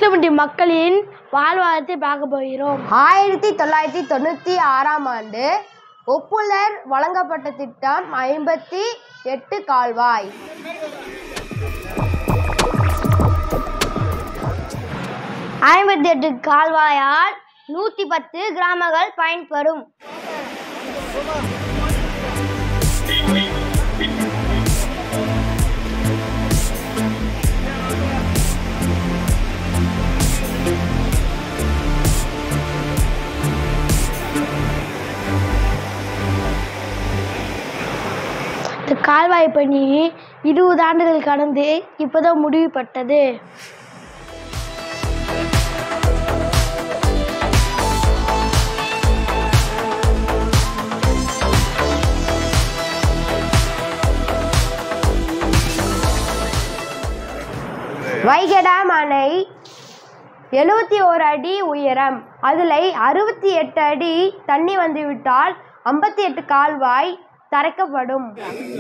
உசிலம்பட்டி மக்களின் வாழ்வாதாரத்தை பார்க்க போகிறோம் ஆயிரத்தி தொள்ளாயிரத்தி தொண்ணூற்றி ஆறாம் ஆண்டு ஒப்புலர் வழங்கப்பட்ட திட்டம் ஐம்பத்தி எட்டு கால்வாய் ஐம்பத்தி எட்டு கால்வாயால் நூற்றி பத்து கிராமங்கள் பயன்பெறும் இந்த கால்வாய் பணி இருபது ஆண்டுகள் கடந்து இப்போதான் முடிவுப்பட்டது வைகை டேம் அணை எழுபத்தி ஓரு அடி உயரம் அதில் அறுபத்தி எட்டு அடி தண்ணி வந்துவிட்டால் ஐம்பத்தி எட்டு கால்வாய் திறக்கப்படும்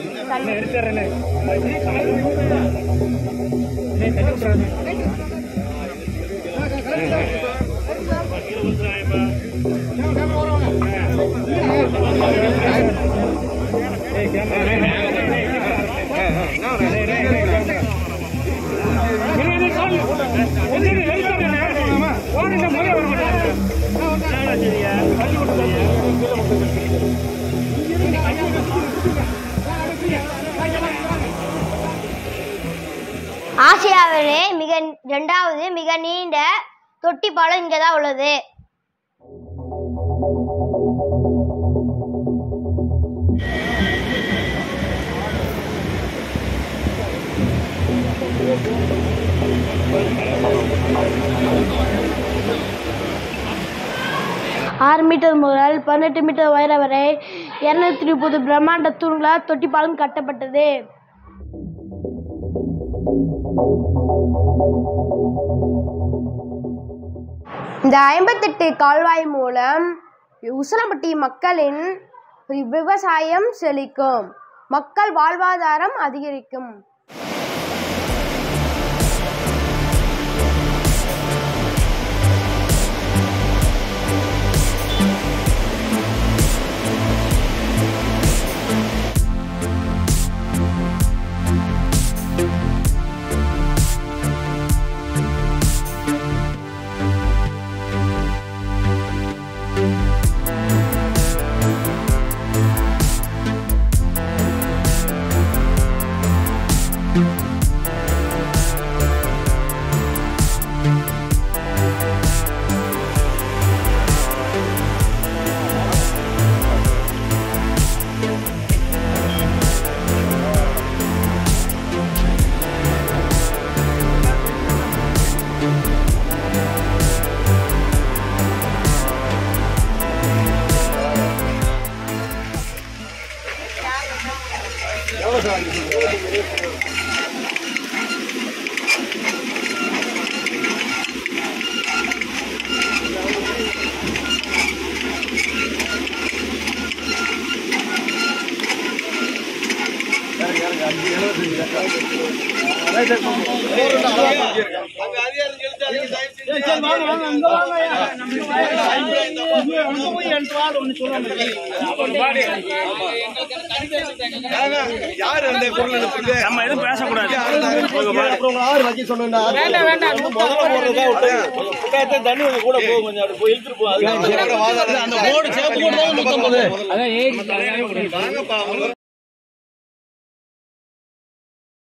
ஆசியாவிலே மிக இரண்டாவது மிக நீண்ட தொட்டி பாலம் இங்கே தான் உள்ளது ஆறு மீட்டர் முதல் பதினெட்டு மீட்டர் உயரம் வரை இருநூத்தி முப்பது பிரம்மாண்ட தூண்களால் தொட்டி பாலம் கட்டப்பட்டது இந்த ஐம்பத்தெட்டு கால்வாய் மூலம் உசிலம்பட்டி மக்களின் விவசாயம் செழிக்கும் மக்கள் வாழ்வாதாரம் அதிகரிக்கும் யாரு அந்த குரல் எடுத்துட்டு நம்ம எதுவும் பேசக்கூடாது தண்ணி கொஞ்சம் கூட போகும் கொஞ்சம் அப்படி போய் இழுத்துட்டு போகும் அந்த போர்டு சேப்பு கூட தான் நூத்தம்பது அதான் ஏறி வாங்கப்பா